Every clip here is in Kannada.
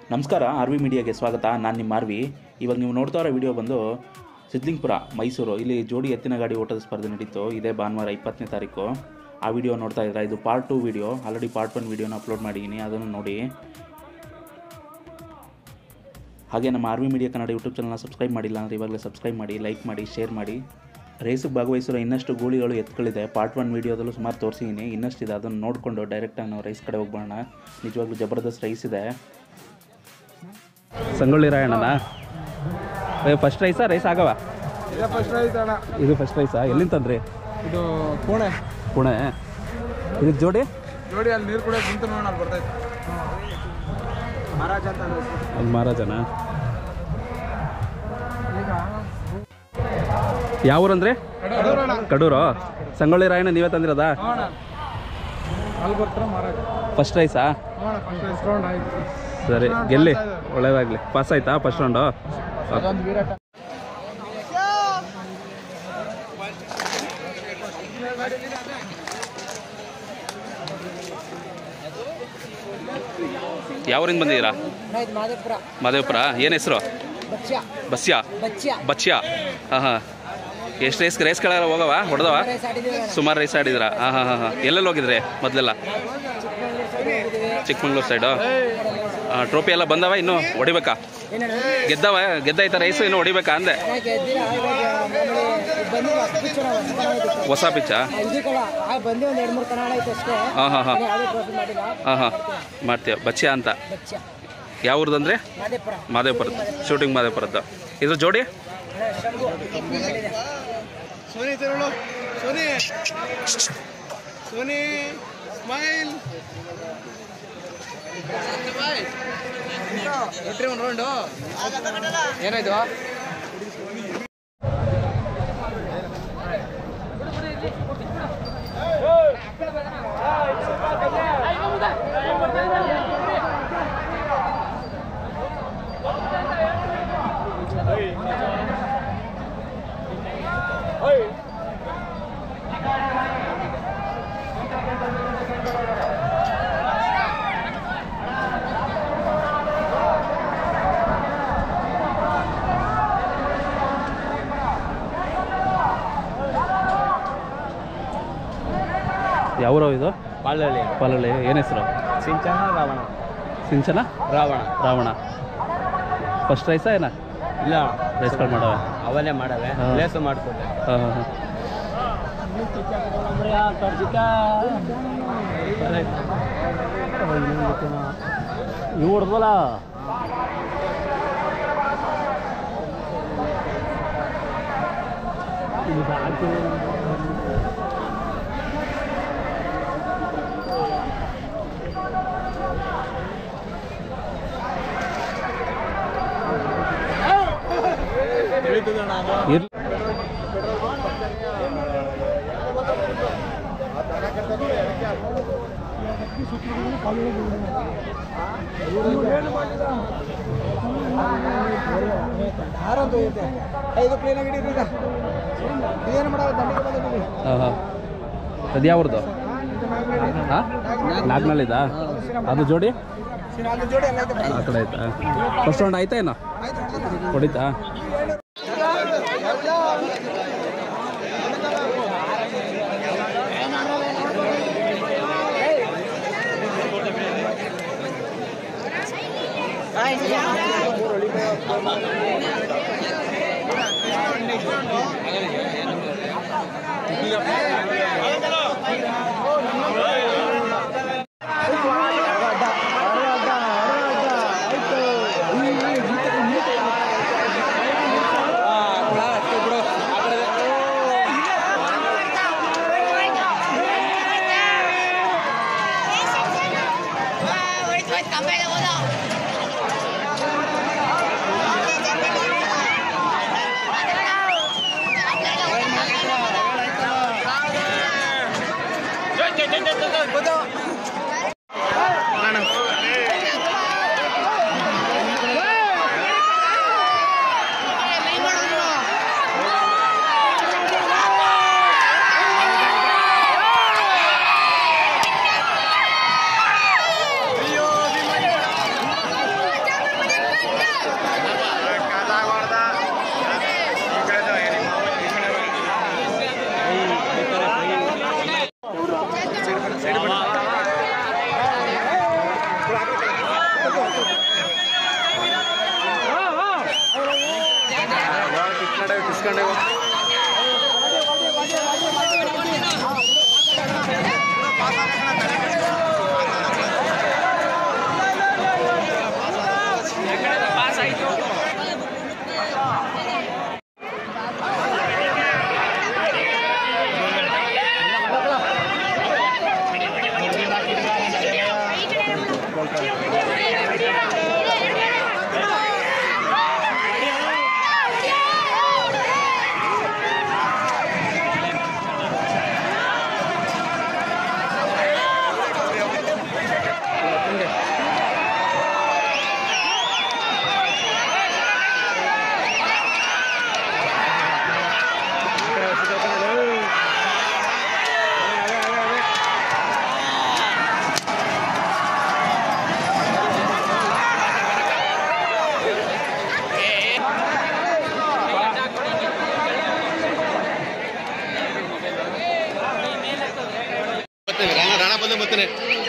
ನಮಸ್ಕಾರ ಆರ್ ವಿ ಮೀಡಿಯಾಗೆ ಸ್ವಾಗತ ನಾನು ನಿಮ್ಮ ಆರ್ ವಿ ಇವಾಗ ನೀವು ನೋಡ್ತಾ ಇರೋ ವಿಡಿಯೋ ಬಂದು ಸಿದ್ಲಿಂಗ್ಪುರ ಮೈಸೂರು ಇಲ್ಲಿ ಜೋಡಿ ಎತ್ತಿನ ಗಾಡಿ ಓಟದ ಸ್ಪರ್ಧೆ ನಡೀತು ಇದೇ ಭಾನುವಾರ ಇಪ್ಪತ್ತನೇ ತಾರೀಕು ಆ ವಿಡಿಯೋ ನೋಡ್ತಾ ಇದ್ದೀರಾ ಇದು part two video already part one ವಿಡಿಯೋನ ಅಪ್ಲೋಡ್ ಮಾಡಿದ್ದೀನಿ ಅದನ್ನು ನೋಡಿ ಹಾಗೆ ನಮ್ಮ R V media Kannada YouTube ಚಾನಲ್ನ ಸಬ್ಸ್ಕ್ರೈಬ್ ಮಾಡಿಲ್ಲ ಅಂದರೆ ಇವಾಗಲೇ ಸಬ್ಸ್ಕ್ರೈಬ್ ಮಾಡಿ ಲೈಕ್ ಮಾಡಿ ಶೇರ್ ಮಾಡಿ ರೇಸಿಗೆ ಭಾಗವಹಿಸಿರೋ ಇನ್ನಷ್ಟು ಗೂಳಿಗಳು ಎತ್ಗಳಿದೆ ಪಾರ್ಟ್ ಒನ್ ವೀಡಿಯೋದಲ್ಲೂ ಸುಮಾರು ತೋರಿಸಿದ್ದೀನಿ ಇನ್ನಷ್ಟಿದೆ ಅದನ್ನು ನೋಡಿಕೊಂಡು ಡೈರೆಕ್ಟಾಗಿ ನಾವು ರೈಸ್ ಕಡೆ ಹೋಗ್ಬೋಣ ನಿಜವಾಗ್ಲೂ ಜಬರ್ದಸ್ತ್ ರೈಸ್ ಇದೆ ಸಂಗೊಳ್ಳಿ ರಾಯಣ್ಣನಾ ಫಸ್ಟ್ ರೈಸಾ ರೈಸ್ ಆಗವ ಇದೆ ಫಸ್ಟ್ ರೈಸ್ ಅಣ್ಣ ಇದು ಫಸ್ಟ್ ರೈಸಾ ಎಲ್ಲಿಂದ ತಂದ್ರಿ ಇದು ಪುಣೆ ಪುಣೆ ಇದಕ್ಕೆ ಜೋಡಿ ನೋಡಿ ಅಲ್ಲಿ ನೀರು ಕುಡಿಯೋಕೆ ನಿಂತು ನೋಡೋಣ ಅಲ್ಲಿ ಬರ್ತೈತೆ ಮಹಾರಾಜ ಅಂತ ಅನ್ನೋ ಹೆಸ್ರು. ಅಲ್ಲಿ ಮಹಾರಾಜನ ಯಾವ ಊರಂದ್ರೆ ಕಡೂರು ಅಣ್ಣ. ಕಡೂರು ಸಂಗೊಳ್ಳಿ ರಾಯಣ್ಣ ನೀವೇ ತಂದಿರೋದಾ ಹ್ಞೂ ಅಣ್ಣ. ಅಲ್ಲಿ ಬರ್ತಾರ ಮಹಾರಾಜ ಫಸ್ಟ್ ರೈಸಾ ಹ್ಞೂ ಅಣ್ಣ ಫಸ್ಟ್ ರೈಸ್ ರೌಂಡ್ ಆಯ್ತು ಸರಿ ಗೆಲ್ಲಿ ಒಳ್ಳೆಯದಾಗಲಿ ಪಾಸ್ ಆಯ್ತಾ ಫಸ್ಟ್ ರೌಂಡು ಅದೊಂದು ವಿರಾಟ ಯಾವೂರಿಂದ ಬಂದಿದ್ದೀರಾ ಆಯ್ತು ಮಾದೇಪುರ ಮಾದೇವಪುರ ಏನು ಹೆಸರು ಬಚ್ಯ ಬಸ್ಯಾ ಬಚ್ಯ ಬಚ್ಯಾ ಹಾಂ ಹಾಂ ಎಷ್ಟು ರೇಸ್ ರೇಸ್ಗಳೆಲ್ಲ ಹೋಗವ ಹೊಡೆದವ ರೈಸ್ ಆಡಿದ್ದೀವಿ ಸುಮಾರು ರೈಸ್ ಆಡಿದ್ರಾ ಹಾಂ ಹಾಂ ಹಾಂ ಹಾಂ ಎಲ್ಲೆಲ್ಲಿ ಹೋಗಿದ್ರಿ ಮೊದಲೆಲ್ಲ ಚಿಕ್ಕಮಂಗ್ಳೂರು ಸೈಡ್ ಹೋಗಿದ್ದೀವಿ ಚಿಕ್ಕಮಂಗ್ಳೂರು ಸೈಡು ಟ್ರೋಫಿ ಎಲ್ಲ ಬಂದವ ಇನ್ನು ಹೊಡಿಬೇಕಾ ಏನೇನು ಗೆದ್ದವ ಗೆದ್ದಾಯ್ತಾ ರೈಸು ಇನ್ನು ಹೊಡಿಬೇಕಾ ಅಂದೆ ಯಾಕೆ ಗೆದ್ದಿಲ್ಲ ಇವಾಗ ಮಾಮೂಲಿ ಬಂದು ಪಿಚ್ಚು ನಾವು ಹೊಸ ಕನ್ನಡ ಐತೆ ಹೊಸ ಪಿಚ್ಚಾ ಇದು ಕಲ ಆ ಬಂದು ಒಂದು ಎರಡು ಮೂರು ಕನ್ನಡ ಐತೆ ಅಷ್ಟೇ ಹಾಂ ಹಾಂ ಹಾಂ ಇನ್ನು ಯಾವುದೇ ಟ್ರೋಫಿ ಮಾಡಿಲ್ಲ ಹಾಂ ಹಾಂ ಮಾಡ್ತೀವಿ ಬಚ್ಚಿಯಾ ಅಂತ ಬಚ್ಯ ಯಾವ ಊರ್ದಂದ್ರೆ ಮಾದೇಪುರ ಮಾದೇವಪುರದ್ದು ಶೂಟಿಂಗ್ ಮಾದೇವಪುರದ್ದು ಇದ್ರ ಜೋಡಿ ಸೋನಿ ತಗೊಳ್ಳು ಸೋನಿ ಸೋನಿ ಸ್ಮೈಲ್ ಕೊಟ್ರಿ ಒಂದು ರೌಂಡು ಏನಾಯ್ತು ಯಾವೂರು ಇದು ಪಾಲಳ್ಳಿ ಪಾಲಳ್ಳಿ ಏನು ಹೆಸರು ಸಿಂಚನ ರಾವಣ ಸಿಂಚನ ರಾವಣ ರಾವಣ ಫಸ್ಟ್ ರೈಸಾ ಏನ ಇಲ್ಲ ರೈಸ್ಗಳು ಮಾಡವ ಅವಲೇ ಮಾಡವೆ ಹಾ. ಲೇಸು ಮಾಡ್ಕೊಟ್ಟೆ ಹಾಂ ಹಾಂ ಹಾಂ ಇವು ಹೊಡ್ದಲ್ಲ ಇರ್ಲಿ ಯಾರೊಂದು ಐತೆ ಐದು ಕ್ಲೀನಾಗಿ ಹಿಡೀರಿ ಈಗ ಇದೇನು ಮಾಡೋದು ದಂಡಿಗೆ ಬಂದಿದ್ದೀವಿ ಹಾಂ ಹಾಂ ಅದು ಯಾವ್ದು ಹಾಂ ನಾಲ್ಕನಲ್ಲಿದಾ ಅದು ಜೋಡಿ ಅಲ್ಲಿ ಜೋಡಿ ಎಲ್ಲ ಐತೆ ಆ ಕಡೆ ಆಯ್ತಾ ಫಸ್ಟ್ ರೌಂಡ್ ಆಯ್ತಾ ಏನೋ ಹೊಡಿತಾ ಕಂಬಳ ಹೋದ ಅಯ್ಯೋ ಬರ್ತೇವೆ ರಾಣ ರಾಣ ಬಂದು ಬರ್ತಾನೆ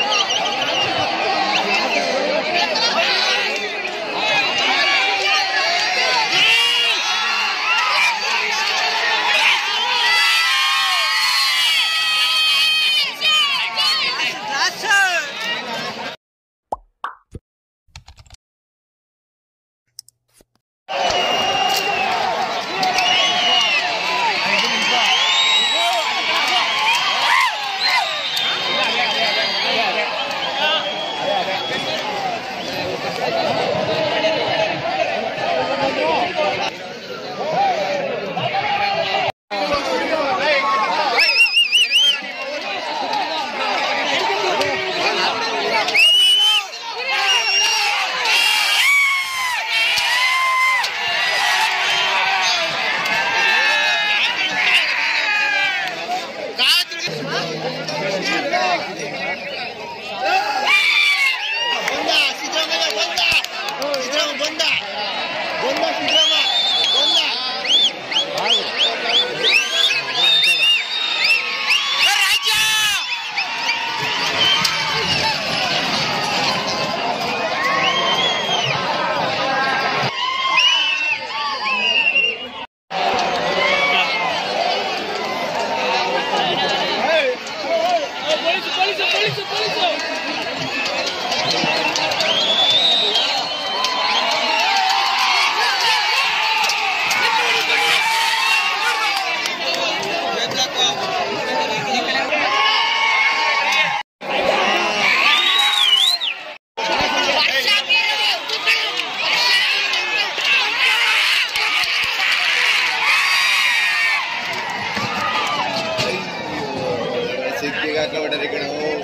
ಸಿಕ್ಕಿಗಾಕಬಿಟ್ಟರೆ ಕಣ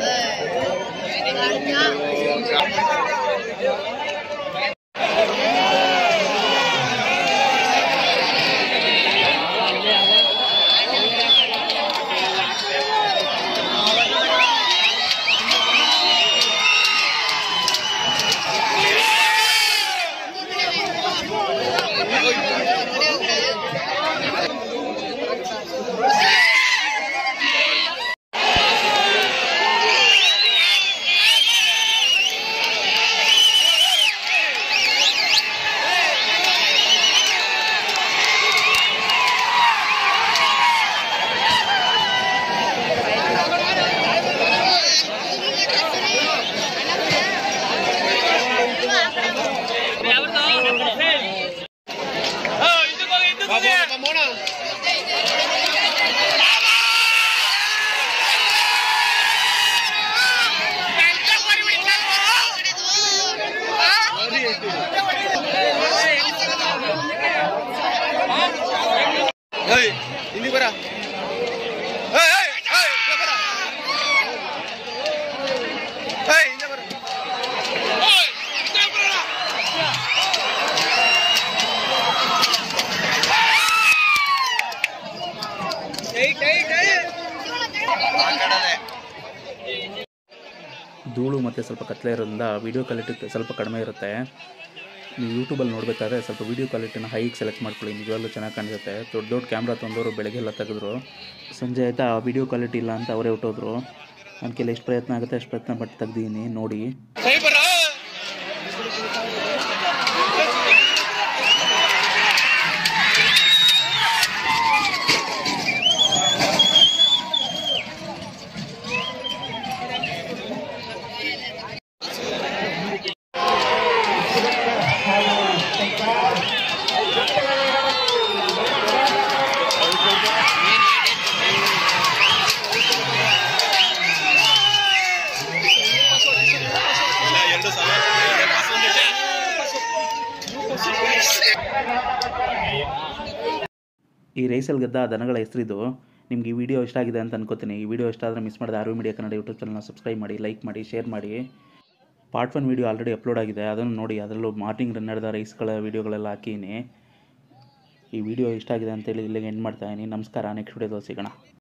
ಇಲ್ಲಿ ಬರ ಏಯ್, ಏಯ್, ಏಯ್, ಇಲ್ಲ ಬರ. ಏಯ್, ಹಿಂದೆ ಬರ. ಏಯ್, ಹಿಂದೆ ಬರಲ್ಲ. ಧೂಳು ಮತ್ತು ಸ್ವಲ್ಪ ಕತ್ಲೆ ಇರೋದ್ರಿಂದ ವೀಡಿಯೋ ಕ್ವಾಲಿಟಿ ಸ್ವಲ್ಪ ಕಡಿಮೆ ಇರುತ್ತೆ ನೀವು ಯೂಟ್ಯೂಬಲ್ಲಿ ನೋಡಬೇಕಾದ್ರೆ ಸ್ವಲ್ಪ ವೀಡಿಯೋ ಕ್ವಾಲಿಟಿನ ಹೈಗೆ ಸೆಲೆಕ್ಟ್ ಮಾಡ್ಕೊಳ್ಳಿ ನಿಜವಾಗ್ಲೂ ಚೆನ್ನಾಗಿ ಕಾಣಿಸುತ್ತೆ ದೊಡ್ಡ ದೊಡ್ಡ ಕ್ಯಾಮ್ರಾ ತಂದವರು ಬೆಳಗ್ಗೆ ಎಲ್ಲ ತೆಗೆದ್ರು ಸಂಜೆ ಆಯಿತಾ ವೀಡಿಯೋ ಕ್ವಾಲಿಟಿ ಇಲ್ಲ ಅಂತ ಅವರೇ ಹೊಟ್ಟೋದ್ರು ನನ್ನ ಕೈಲಿ ಎಷ್ಟು ಪ್ರಯತ್ನ ಆಗುತ್ತೆ ಅಷ್ಟು ಪ್ರಯತ್ನ ಪಟ್ಟು ತೆಗ್ದಿದ್ದೀನಿ ನೋಡಿ ಸೈ ಬರ. ಎರಡು ಸಲ ಈ ರೈಸಲ್ಲಿ ಗೆದ್ದ ದನಗಳ ಹೆಸರಿದು ನಿಮ್ಗೆ ಈ ವಿಡಿಯೋ ಇಷ್ಟ ಆಗಿದೆ ಅಂತ ಅನ್ಕೋತೀನಿ ಈ ವಿಡಿಯೋ ಇಷ್ಟ ಆದರೆ ಮಿಸ್ ಮಾಡಿದ ಆರು ಮೀಡಿಯಾ ಕನ್ನಡ ಯೂಟ್ಯೂಬ್ ಚಾನಲ್ನ ಸಬ್ಸ್ಕ್ರೈಬ್ ಮಾಡಿ ಲೈಕ್ ಮಾಡಿ ಶೇರ್ ಮಾಡಿ part one video already upload ಆಗಿದೆ ಅದನ್ನು ನೋಡಿ ಅದರಲ್ಲೂ ಮಾರ್ನಿಂಗ್ ನಡೆದ ರೈಸ್ಗಳ ವೀಡಿಯೋಗಳೆಲ್ಲ ಹಾಕಿದ್ದೀನಿ ಈ ವಿಡಿಯೋ ಇಷ್ಟ ಆಗಿದೆ ಅಂತೇಳಿ ಇಲ್ಲಿಗೆ ಎಂಡ್ ಮಾಡ್ತಾ ಇದ್ದೀನಿ ನಮಸ್ಕಾರ ನೆಕ್ಸ್ಟ್ ವಿಡಿಯೋದಲ್ಲಿ ಸಿಗೋಣ